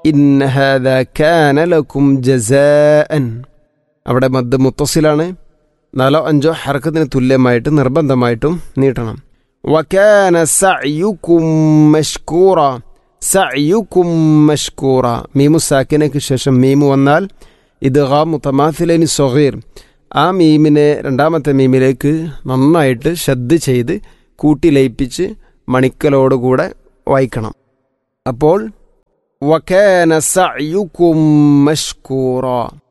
ഇന്ന ഹാദ കാന ലക്കും ജസാഅൻ അവിടെ മദ് മുത്തസിലാണ് നാലോ അഞ്ചോ ഹർക്കത്തിന് തുല്യമായിട്ട് നിർബന്ധമായിട്ടും നീട്ടണം വക്കാന സഅയുക്കും മഷ്കൂറ സഅയുക്കും മഷ്കൂറ മീമു സാക്കിനയ്ക്ക് ശേഷം മീമു വന്നാൽ ഇത് ഹാ മുത്തമാസിലനി സൊഹീർ ആ മീമിനെ രണ്ടാമത്തെ മീമിലേക്ക് നന്നായിട്ട് ശ്രദ്ധ ചെയ്ത് കൂട്ടി ലയിപ്പിച്ച് മണിക്കലോടുകൂടെ വായിക്കണം അപ്പോൾ വക്കാന സഅയുക്കും മഷ്കൂറ